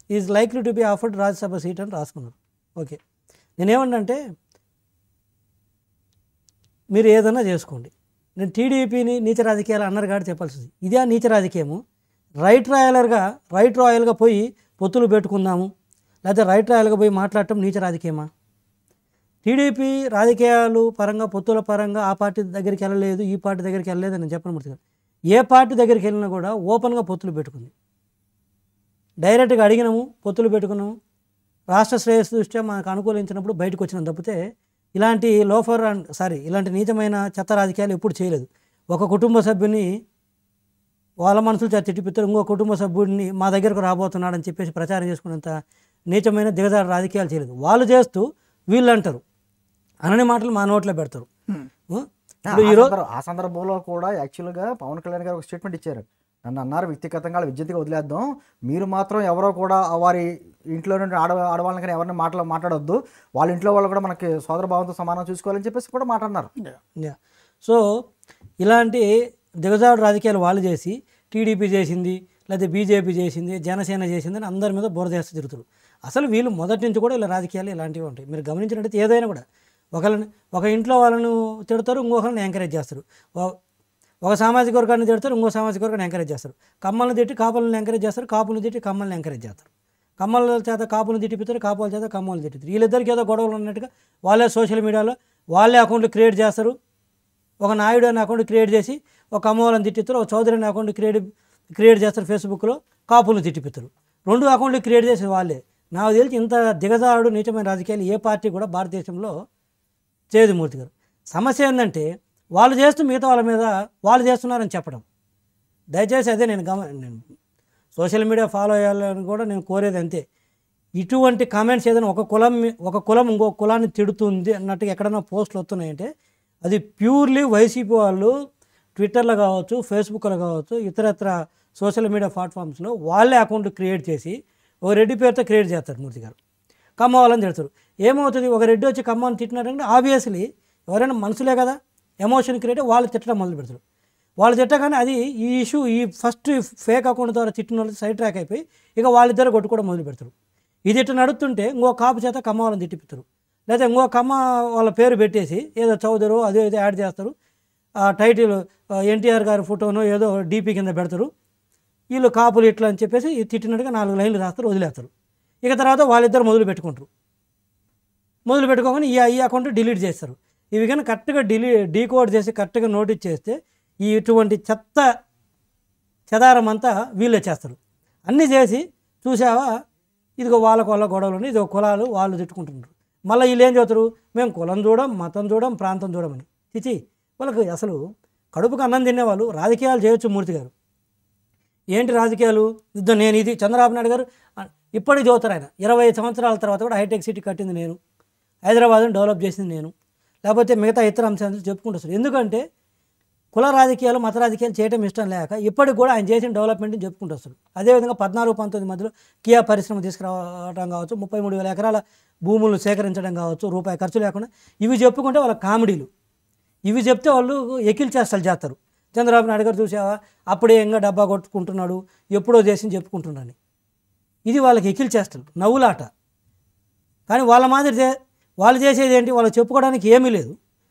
Is likely to be offered Rajya Sabha seat అని రాసుకున్నారు okay నేనేమంటే మీరు ఏదైనా చేసుకోండి నేను టీడీపీని నీచ రాజకీయాలు అన్నారు కాబట్టి చెప్పాల్సింది ఇదే నీచ రాజకీయము రైట్ రాయలర్గా రైట్ రాయల్గా పోయి పొత్తులు పెట్టుకుందాము లేకపోతే రైట్ రాయల్గా పోయి మాట్లాడటం నీచ రాజకీయమా టీడీపీ రాజకీయాలు పరంగా పొత్తుల పరంగా ఆ పార్టీ దగ్గరికి వెళ్ళలేదు ఈ పార్టీ దగ్గరికి వెళ్ళలేదు అని చెప్పను మూర్తి గారు ఏ పార్టీ దగ్గరికి వెళ్ళినా కూడా ఓపెన్గా పొత్తులు పెట్టుకుంది డైరెక్ట్గా అడిగినాము పొత్తులు పెట్టుకున్నాము రాష్ట్ర శ్రేయస్సు దృష్ట్యా మనకు అనుకూలించినప్పుడు బయటకు వచ్చినాం తప్పితే ఇలాంటి లోఫర్ అండ్ సారీ ఇలాంటి నీచమైన చెత్త రాజకీయాలు ఎప్పుడు చేయలేదు ఒక కుటుంబ సభ్యుని వాళ్ళ మనసులు చేత తిట్టిపిస్తారు ఇంకో కుటుంబ సభ్యుడిని మా దగ్గరకు రాబోతున్నాడని చెప్పేసి ప్రచారం చేసుకునేంత నీచమైన దిగజార రాజకీయాలు చేయలేదు వాళ్ళు చేస్తూ వీళ్ళు అంటారు అనని మాటలు మా నోట్లో పెడతారు ఉం? ఆ ఇప్పుడు ఈరోజు సందర్భ- ఆ సందర్భంలో కూడా యాక్చువల్గా పవన్ కళ్యాణ్ గారు ఒక స్టేట్మెంట్ ఇచ్చారు నన్ను అన్నారు వ్యక్తిగతంగా విద్యుత్గా వదిలేద్దాం మీరు మాత్రం ఎవరో కూడా వారి ఇంట్లో నుండి ఆడ ఆడవాళ్ళని కానీ ఎవరిని మాట్లా మాట్లాడొద్దు వాళ్ళ ఇంట్లో వాళ్ళు కూడా మనకి సోదర భావంతో సమానం చూసుకోవాలని చెప్పేసి కూడా మాట్లాడినారు యా. సో ఇలాంటి దిగజాడు రాజకీయాలు వాళ్ళు చేసి టీడీపీ చేసింది లేకపోతే బీజేపీ చేసింది జనసేన చేసింది అని అందరి మీద బురదేస్తూ తిరుగుతారు అసలు వీళ్ళు మొదటి నుంచి కూడా ఇలా రాజకీయాలు ఇలాంటివి ఉంటాయి మీరు గమనించినట్టయితే ఏదైనా కూడా ఒకళ్ళని ఒక ఇంట్లో వాళ్ళను తిడతారు ఇంకొకరిని ఎంకరేజ్ చేస్తారు ఓ- ఒక సామాజిక వర్గాన్ని తిడతారు ఇంకో సామాజిక వర్గాన్ని ఎంకరేజ్ చేస్తారు కమ్మల్ని తిట్టి కాపులను ఎంకరేజ్ చేస్తారు కాపులను తిట్టి కమ్మల్ని ఎంకరేజ్ చేస్తారు కమ్మల చేత కాపులను తిట్టిపిస్తారు కాపుల చేత కమ్మల్ని తిట్టిస్తారు వీళ్ళిద్దరికి ఏదో గొడవలు ఉన్నట్టుగా వాళ్ళే సోషల్ మీడియాలో వాళ్ళే అకౌంట్లు క్రియేట్ చేస్తారు ఒక నాయుడు అనే అకౌంట్ క్రియేట్ చేసి ఒక అమ్మవాళ్ళని తిట్టిస్తారు ఒక చౌదరి అనే అకౌంట్ క్రియేట్ క్రియేట్ చేస్తారు ఫేస్బుక్లో కాపులను తిట్టిపిస్తారు రెండు అకౌంట్లు క్రియేట్ చేసి వాళ్ళే నాకు తెలిసి ఇంత దిగజారుడు నీచమైన రాజకీయాలు ఏ పార్టీ కూడా భారతదేశంలో చేయదు మూర్తి గారు సమస్య ఏంటంటే వాళ్ళు చేస్తూ మిగతా వాళ్ళ మీద వాళ్ళు చేస్తున్నారని చెప్పడం దయచేసి అదే నేను గమ నేను సోషల్ మీడియా ఫాలో అయ్యాలని కూడా నేను కోరేది అంతే ఇటువంటి కామెంట్స్ ఏదైనా ఒక కులం మీ- ఒక కులం ఇంకో కులాన్ని తిడుతుంది అన్నట్టుగా ఎక్కడైనా పోస్టులు వస్తున్నాయంటే అది ప్యూర్లీ వైసీపీ వాళ్ళు ట్విట్టర్లో కావచ్చు ఫేస్బుక్లో కావచ్చు ఇతరత్ర సోషల్ మీడియా ప్లాట్ఫామ్స్లో వాళ్ళే అకౌంట్ క్రియేట్ చేసి ఒక రెడ్డి పేరుతో క్రియేట్ చేస్తారు మూర్తి గారు కమ్మ వాళ్ళని తిడతారు ఏమవుతుంది ఒక రెడ్డి వచ్చి కమ్మని తిట్టినారంటే ఆబ్వియస్లీ ఎవరైనా మనుషులే కదా ఎమోషన్ క్రియేట్ వాళ్ళు తిట్టడం మొదలు పెడతారు వాళ్ళు తిట్టగానే అది ఈ ఇష్యూ ఈ ఫస్ట్ ఫేక్ అకౌంట్ ద్వారా తిట్టిన వాళ్ళు సైడ్ ట్రాక్ అయిపోయి ఇక వాళ్ళిద్దరు కొట్టుకోవడం మొదలు పెడతారు ఇది ఇట్లా నడుస్తుంటే ఇంకో కాపు చేత కమ్మ వాళ్ళని తిట్టిపిస్తారు లేదా ఇంకో కమ్మ వాళ్ళ పేరు పెట్టేసి ఏదో చౌదరు అదే ఏదో యాడ్ చేస్తారు ఆ టైటిల్ ఎన్టీఆర్ గారి ఫోటోను ఏదో డీపీ కింద పెడతారు వీళ్ళు కాపులు ఇట్లా అని చెప్పేసి ఇది తిట్టినట్టుగా నాలుగు లైన్లు రాస్తారు వదిలేస్తారు ఇక తర్వాత వాళ్ళిద్దరు మొదలు పెట్టుకుంటారు మొదలు పెట్టుకోగానే ఈ ఈ అకౌంట్ డిలీట్ చేస్తారు ఇవి కానీ కరెక్ట్గా డిలీ డీకోడ్ చేసి కరెక్ట్గా నోటీస్ చేస్తే ఈ ఇటువంటి చెత్త చెదారం అంతా వీళ్ళే చేస్తారు అన్నీ చేసి చూసావా ఇదిగో వాళ్ళకు వాళ్ళ గొడవలు ఇదిగో కులాలు వాళ్ళు తిట్టుకుంటున్నారు మళ్ళీ వీళ్ళు ఏం చదువుతారు మేము కులం చూడం మతం చూడం ప్రాంతం చూడమని చిచి వాళ్ళకి అసలు కడుపుకు అన్నం తినేవాళ్ళు రాజకీయాలు చేయొచ్చు మూర్తి గారు ఏంటి రాజకీయాలు ఇద్దో నేను ఇది చంద్రబాబు నాయుడు గారు ఆ, ఇప్పటికి చదువుతారు ఆయన ఇరవై సంవత్సరాల తర్వాత కూడా హైటెక్ సిటీ కట్టింది నేను హైదరాబాద్ని డెవలప్ చేసింది నేను లేకపోతే మిగతా ఇతర అంశాలు చెప్పుకుంటూ వస్తారు ఎందుకంటే కుల రాజకీయాలు మత రాజకీయాలు చేయడం ఇష్టం లేక ఇప్పటికి కూడా ఆయన చేసిన డెవలప్మెంట్ని చెప్పుకుంటూ వస్తారు అదేవిధంగా పద్నాలుగు పంతొమ్మిది మధ్యలో కియా పరిశ్రమ తీసుకురావడం కావచ్చు ముప్పై మూడు వేల ఎకరాల భూములు సేకరించడం కావచ్చు రూపాయి ఖర్చు లేకుండా ఇవి చెప్పుకుంటే వాళ్ళ కామెడీలు ఇవి చెప్తే వాళ్ళు ఎకిల్ చేష్టలు చేస్తారు చంద్రబాబు నాయుడు గారు చూసావా అప్పుడే ఇంకా డబ్బా కొట్టుకుంటున్నాడు ఎప్పుడో చేసి చెప్పుకుంటున్నాడు ఇది వాళ్ళకి ఎకిల్ చేష్టలు నవ్వులాట కానీ వాళ్ళ మాదిరి చే- వాళ్ళు చేసేది ఏంటి వాళ్ళు చెప్పుకోవడానికి ఏమీ లేదు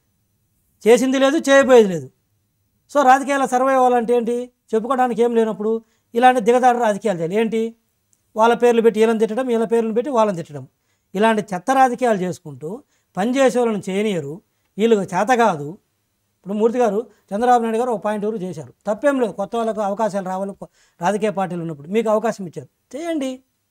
చేసింది లేదు చేయబోయేది లేదు సో రాజకీయాల సర్వే అవ్వాలంటే ఏంటి చెప్పుకోవడానికి ఏం లేనప్పుడు ఇలాంటి దిగజారు రాజకీయాలు చేయాలి ఏంటి వాళ్ళ పేర్లు పెట్టి వీళ్ళని తిట్టడం వీళ్ళ పేర్లను పెట్టి వాళ్ళని తిట్టడం ఇలాంటి చెత్త రాజకీయాలు చేసుకుంటూ పనిచేసే వాళ్ళని చేయనియరు వీళ్ళకి చేత కాదు ఇప్పుడు మూర్తి గారు చంద్రబాబు నాయుడు గారు ఒక పాయింట్ వరకు చేశారు తప్పేం లేదు కొత్త వాళ్ళకు అవకాశాలు రావాలి కొ- రాజకీయ పార్టీలు ఉన్నప్పుడు మీకు అవకాశం ఇచ్చారు చేయండి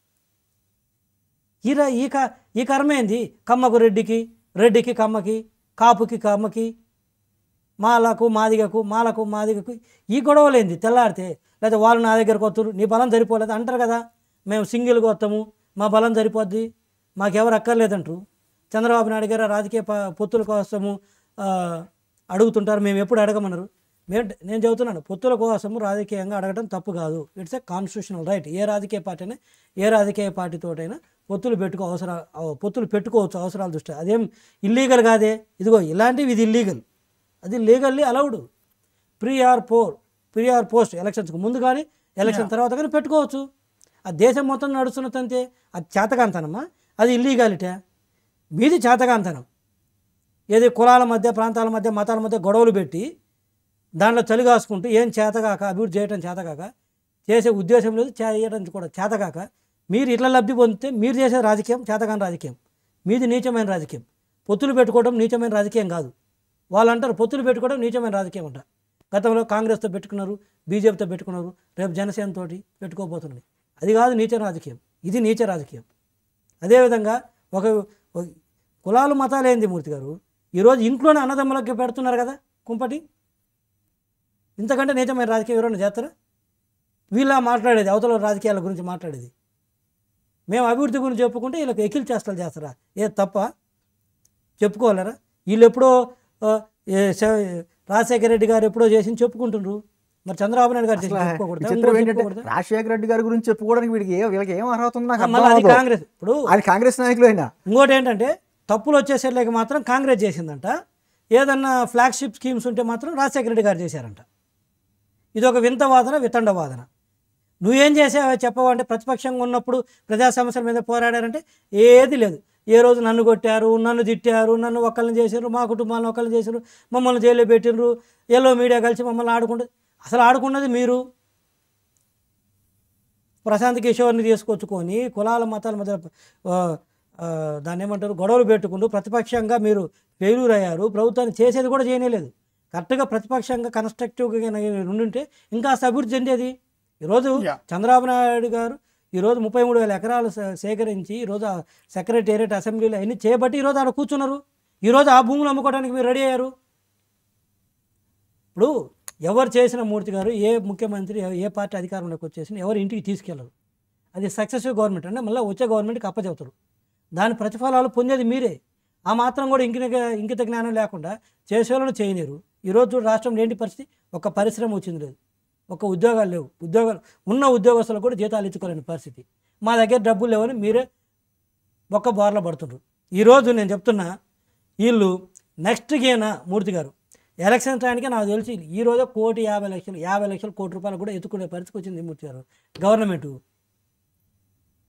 ఈ ర- ఈ క ఈ కర్మ ఏంది కమ్మకు రెడ్డికి రెడ్డికి కమ్మకి కాపుకి కమ్మకి మాలకు మాదిగకు మాలకు మాదిగకు ఈ గొడవలేంది తెల్లారితే లేదా వాళ్ళు నా దగ్గరకు వస్తారు నీ బలం సరిపోలేదు అంటారు కదా మేము సింగిల్గా వస్తాము మా బలం సరిపోద్ది మాకెవరు అక్కర్లేదంటారు చంద్రబాబు నాయుడు గారు రాజకీయ ప- పొత్తుల కోసము ఆ, అడుగుతుంటారు మేము ఎప్పుడు అడగమన్నారు మేము నేను చెబుతున్నాను పొత్తుల కోసము రాజకీయంగా అడగడం తప్పు కాదు ఇట్స్ ఎ కాన్స్టిట్యూషనల్ రైట్ ఏ రాజకీయ పార్టీనే ఏ రాజకీయ పార్టీతోటైనా పొత్తులు పెట్టుకో అవసరా పొత్తులు పెట్టుకోవచ్చు అవసరాల దృష్ట్యా అదేం ఇల్లీగల్ కాదే ఇదిగో ఇలాంటివి ఇది ఇల్లీగల్ అది లీగల్లీ అలౌడ్ ప్రీ ఆర్ పోర్ ప్రీ ఆర్ పోస్ట్ ఎలక్షన్స్కి ముందు కానీ ఎలక్షన్ తర్వాత కానీ పెట్టుకోవచ్చు ఆ దేశం మొత్తం నడుస్తున్న తంతే అది చేతకాంతనమ్మా అది ఇల్లీగాలిటా మీది చేతకాంతనం ఏది కులాల మధ్య ప్రాంతాల మధ్య మతాల మధ్య గొడవలు పెట్టి దాంట్లో చలి కాసుకుంటూ ఏం చేతగాక అభివృద్ధి చేయడం చేతగాక చేసే ఉద్దేశం లేదు చేయడం కూడా చేతగాక మీరు ఇట్లా లబ్ధి పొందితే మీరు చేసే రాజకీయం చేతకాని రాజకీయం మీది నీచమైన రాజకీయం పొత్తులు పెట్టుకోవడం నీచమైన రాజకీయం కాదు వాళ్ళు అంటారు పొత్తులు పెట్టుకోవడం నీచమైన రాజకీయం అంట గతంలో కాంగ్రెస్తో పెట్టుకున్నారు బీజేపీతో పెట్టుకున్నారు రేపు జనసేనతో పెట్టుకోబోతున్నది అది కాదు నీచ రాజకీయం ఇది నీచ రాజకీయం అదేవిధంగా ఒక ఒక- కులాలు మతాలు ఏంది మూర్తి గారు ఈరోజు ఇంట్లోనే అన్నదమ్ములకి పెడుతున్నారు కదా కుంపటి ఇంతకంటే నీచమైన రాజకీయం ఎవరైనా చేస్తారా వీళ్ళ మాట్లాడేది అవతల రాజకీయాల గురించి మాట్లాడేది మేము అభివృద్ధి గురించి చెప్పుకుంటే వీళ్ళకి ఎకిల్ చేష్టలు చేస్తారా ఏ తప్ప చెప్పుకోలేరా వీళ్ళు ఎప్పుడో ఆ, ఏ శ- రాజశేఖర రెడ్డి గారు ఎప్పుడో చేసి చెప్పుకుంటుండ్రు మరి చంద్రబాబు నాయుడు గారు చేసి అసలు చెప్పుకోకూడదా? విచిత్రం ఇంకోటి ఏంటంటే చెప్పుకోకూడదా? రాజశేఖర రెడ్డి గారి గురించి చెప్పుకోవడానికి వీడికి ఏ వీళ్ళకి ఏం అర్హత ఉందో నాకు ఆ, అర్థం మళ్ళీ అది అవ్వదు. కాంగ్రెస్ ఇప్పుడు ఆయన కాంగ్రెస్ నాయకులు అయినా ఇంకోటి ఏంటంటే తప్పులు వచ్చేసరికి మాత్రం కాంగ్రెస్ చేసిందంట ఏదన్నా ఫ్లాగ్షిప్ స్కీమ్స్ ఉంటే మాత్రం రాజశేఖర రెడ్డి గారు చేశారంట ఇది ఒక వింత వాదన వితండ వాదన నువ్వేం చేసావో చెప్పవంటే ప్రతిపక్షంగా ఉన్నప్పుడు ప్రజా సమస్యల మీద పోరాడారంటే ఏది లేదు ఏ రోజు నన్ను కొట్టారు నన్ను తిట్టారు నన్ను ఒకళ్ళని చేశారు మా కుటుంబాలను ఒకళ్ళని చేశారు మమ్మల్ని జైల్లో పెట్టిండ్రు ఎల్లో మీడియా కలిసి మమ్మల్ని ఆడుకుంటుంది అసలు ఆడుకున్నది మీరు ప్రశాంత్ కిషోర్ని తీసుకొచ్చుకొని కులాల మతాల మధ్య ఆ, ఆ, దాన్ని ఏమంటారు గొడవలు పెట్టుకుంటూ ప్రతిపక్షంగా మీరు ఫెయిల్యూర్ అయ్యారు ప్రభుత్వాన్ని చేసేది కూడా చేయలేదు కరెక్ట్గా ప్రతిపక్షంగా కన్స్ట్రక్టివ్గా ఉండుంటే ఇంకా అభివృద్ధి చెందేది ఈరోజు Yeah. చంద్రబాబు నాయుడు గారు ఈరోజు ముప్పై మూడు వేల ఎకరాలు సే- సేకరించి ఈరోజు ఆ సెక్రటేరియట్ అసెంబ్లీలో అన్ని చేయబట్టి ఈరోజు ఆడ కూర్చున్నారు ఈరోజు ఆ భూములు అమ్ముకోవడానికి మీరు రెడీ అయ్యారు ఇప్పుడు ఎవరు చేసిన మూర్తి గారు ఏ ముఖ్యమంత్రి ఏ- ఏ పార్టీ అధికారంలోకి వచ్చేసిన ఎవరు ఇంటికి తీసుకెళ్ళరు అది సక్సెసివ్ గవర్నమెంట్ అంటే మళ్ళీ వచ్చే గవర్నమెంట్కి అప్పచెబుతారు దాని ప్రతిఫలాలు పొందేది మీరే ఆ మాత్రం కూడా ఇంకిత ఇంకిత జ్ఞానం లేకుండా చేసేవాళ్ళని చేయలేరు ఈరోజు చూడు రాష్ట్రంలో ఏంటి పరిస్థితి ఒక పరిశ్రమ వచ్చింది లేదు ఒక ఉద్యోగాలు లేవు ఉద్యోగాలు ఉన్న ఉద్యోగస్తులకు కూడా జీతాలు ఇచ్చుకోలేని పరిస్థితి మా దగ్గర డబ్బులు లేవని మీరే ఒక్క బార్లో పడుతుండ్రు ఈరోజు నేను చెప్తున్నా వీళ్ళు నెక్స్ట్ గేన మూర్తి గారు ఎలక్షన్ టైంకి నాకు తెలిసి ఈ రోజు కోటి యాభై లక్షలు యాభై లక్షలు కోటి రూపాయలు కూడా ఎత్తుకునే పరిస్థితి వచ్చింది మూర్తి గారు గవర్నమెంట్